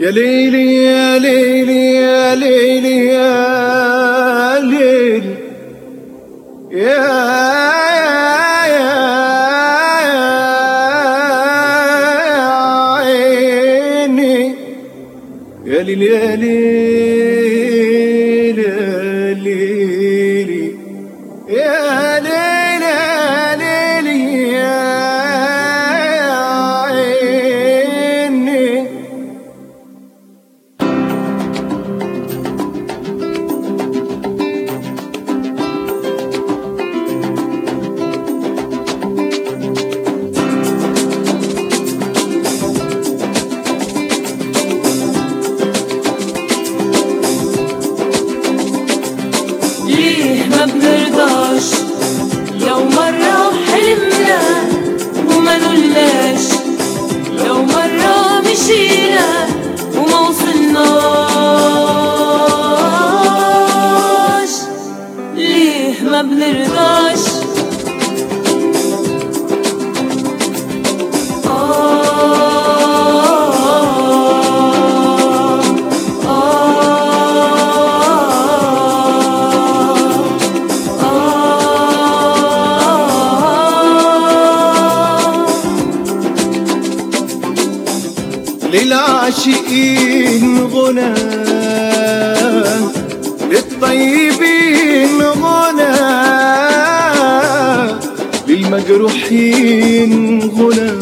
يا ليلي يا ليلي يا ليلي يا ليلي يا عيني يا ليلي يا ليلي يا ليلي يا ليلي يا ليلي يا عيني ليه ما بنرضاش لو مرة حلمنا وما نقولناش لو مرة مشينا وما وصلناش ليه ما بنرضاش آه للعاشقين غنى للطيبين غنى للمجروحين غنى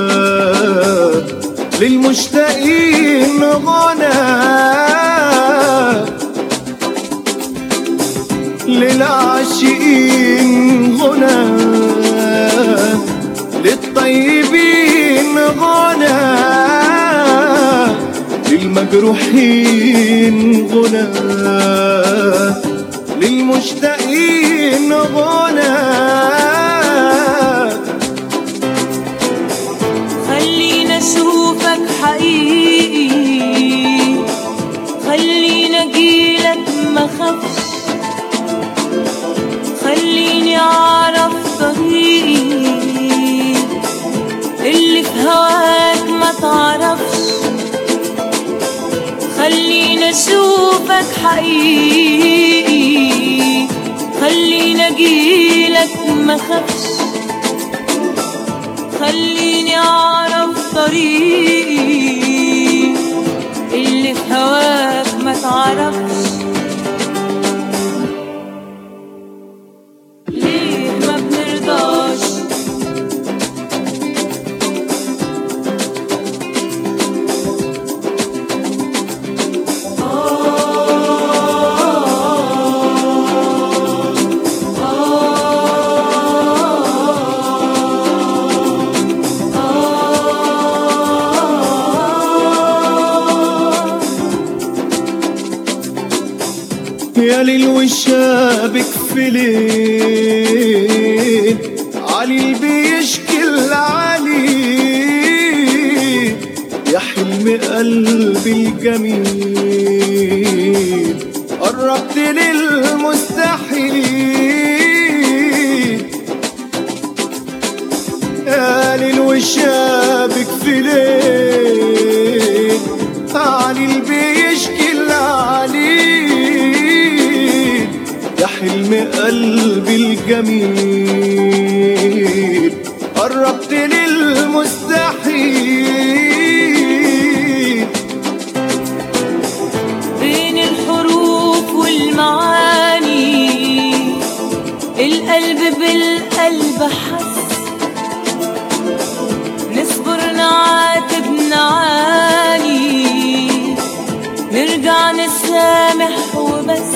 للمشتاقين غنى للعاشقين غنى للطيبين غنى للمجروحين غنى للمشتاقين غنى خلينا اشوفك حقيقي خلينا اجيلك ما خافش خليني اعرف طريقي اللي في هواك ما تعرفش خلينا اشوفك حقيقي خلينا اجيلك ما خافش خليني اعرف طريقي اللي في هواك ما تعرفش ليه ما بنرضاش يا ليل وشابك في ليل علي بيشكي العلي يا حلم قلبي الجميل قربت للمستحيل يا ليل وشابك في ليل علي بيشكي العليل يا حلم قلبي الجميل قربت للمستحيل بين الحروف والمعاني القلب بالقلب حس نصبر نعاتب نعاني نرجع نسامح وبس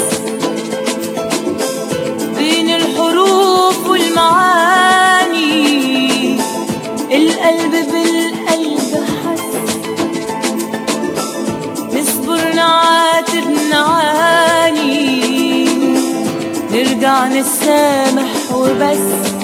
بين الحروف والمعاني القلب بالقلب حس نصبر نعاتب نعاني نرجع نسامح وبس